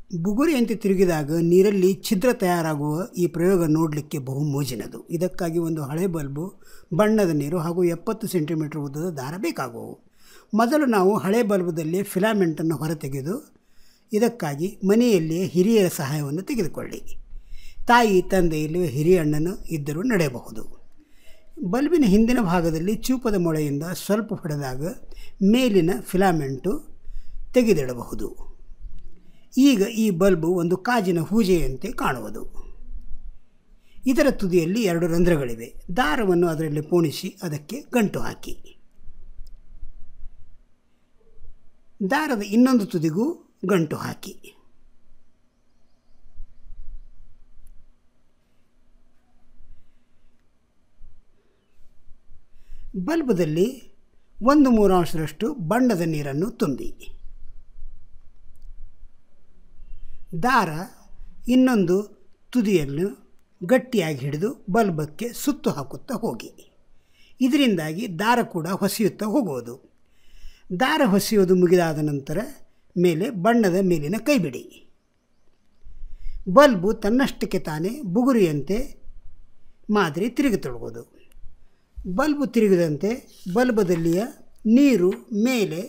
ಬುಗುರಿಯಂತೆ ತಿರುಗಿದಾಗ ನೀರಲ್ಲಿ ಛಿದ್ರ ತಯಾರಾಗುವ ಈ ಪ್ರಯೋಗ ನೋಡಲಿಕ್ಕೆ ಬಹು ಮೋಜಿನದು ಇದಕ್ಕಾಗಿ ಒಂದು ಹಳೆ ಬಲ್ಬು ಬಣ್ಣದ ನೀರು ಹಾಗೂ ಎಪ್ಪತ್ತು ಸೆಂಟಿಮೀಟರ್ ಉದ್ದದ ದಾರ ಬೇಕಾಗುವು ಮೊದಲು ನಾವು ಹಳೆ ಬಲ್ಬದಲ್ಲಿ ಫಿಲಾಮೆಂಟನ್ನು ಹೊರತೆಗೆದು ಇದಕ್ಕಾಗಿ ಮನೆಯಲ್ಲಿಯೇ ಹಿರಿಯರ ಸಹಾಯವನ್ನು ತೆಗೆದುಕೊಳ್ಳಿ ತಾಯಿ ತಂದೆ ಇಲ್ಲಿ ಹಿರಿಯ ಅಣ್ಣನು ಇದ್ದರೂ ನಡೆಯಬಹುದು ಬಲ್ಬಿನ ಹಿಂದಿನ ಭಾಗದಲ್ಲಿ ಚೂಪದ ಮೊಳೆಯಿಂದ ಸ್ವಲ್ಪ ಹೊಡೆದಾಗ ಮೇಲಿನ ಫಿಲಾಮೆಂಟು ತೆಗೆದಿಡಬಹುದು ಈಗ ಈ ಬಲ್ಬು ಒಂದು ಕಾಜಿನ ಹೂಜೆಯಂತೆ ಕಾಣುವುದು ಇದರ ತುದಿಯಲ್ಲಿ ಎರಡು ರಂಧ್ರಗಳಿವೆ ದಾರವನ್ನು ಅದರಲ್ಲಿ ಪೋಣಿಸಿ ಅದಕ್ಕೆ ಗಂಟು ಹಾಕಿ ದಾರದ ಇನ್ನೊಂದು ತುದಿಗೂ ಗಂಟು ಹಾಕಿ ಬಲ್ಬದಲ್ಲಿ ಒಂದು ಮೂರಾಂಶದಷ್ಟು ಬಣ್ಣದ ನೀರನ್ನು ತುಂಬಿ ದಾರ ಇನ್ನೊಂದು ತುದಿಯನ್ನು ಗಟ್ಟಿಯಾಗಿ ಹಿಡಿದು ಬಲ್ಬಕ್ಕೆ ಸುತ್ತು ಹಾಕುತ್ತಾ ಹೋಗಿ ಇದರಿಂದಾಗಿ ದಾರ ಕೂಡ ಹೊಸೆಯುತ್ತಾ ಹೋಗುವುದು ದಾರ ಹೊಸೆಯುವುದು ಮುಗಿದಾದ ನಂತರ ಮೇಲೆ ಬಣ್ಣದ ಮೇಲಿನ ಕೈ ಬಿಡಿ ಬಲ್ಬು ತನ್ನಷ್ಟಕ್ಕೆ ತಾನೇ ಬುಗುರಿಯಂತೆ ಮಾದರಿ ತಿರುಗತೊಡಗೋದು ಬಲ್ಬು ತಿರುಗಿದಂತೆ ಬಲ್ಬದಲ್ಲಿಯ ನೀರು ಮೇಲೆ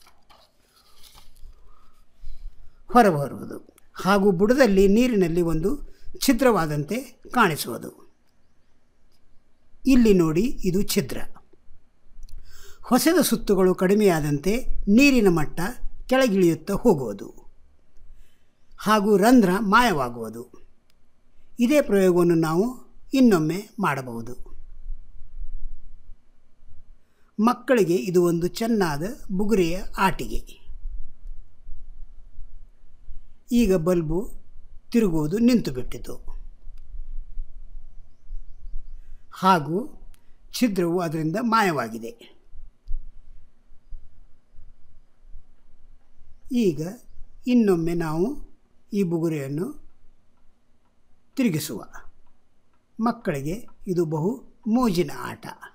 ಹೊರಬರುವುದು ಹಾಗೂ ಬುಡದಲ್ಲಿ ನೀರಿನಲ್ಲಿ ಒಂದು ಛಿದ್ರವಾದಂತೆ ಕಾಣಿಸುವುದು ಇಲ್ಲಿ ನೋಡಿ ಇದು ಛಿದ್ರ ಹೊಸದ ಸುತ್ತುಗಳು ಕಡಿಮೆಯಾದಂತೆ ನೀರಿನ ಮಟ್ಟ ಕೆಳಗಿಳಿಯುತ್ತಾ ಹೋಗುವುದು ಹಾಗೂ ರಂಧ್ರ ಮಾಯವಾಗುವುದು ಇದೇ ಪ್ರಯೋಗವನ್ನು ನಾವು ಇನ್ನೊಮ್ಮೆ ಮಾಡಬಹುದು ಮಕ್ಕಳಿಗೆ ಇದು ಒಂದು ಚೆನ್ನಾದ ಬುಗುರೆಯ ಆಟಿಗೆ ಈಗ ಬಲ್ಬು ತಿರುಗುವುದು ನಿಂತು ಬಿಟ್ಟಿತು ಹಾಗೂ ಛಿದ್ರವು ಅದರಿಂದ ಮಾಯವಾಗಿದೆ ಈಗ ಇನ್ನೊಮ್ಮೆ ನಾವು ಈ ಬುಗುರೆಯನ್ನು ತಿರುಗಿಸುವ ಮಕ್ಕಳಿಗೆ ಇದು ಬಹು ಮೋಜಿನ ಆಟ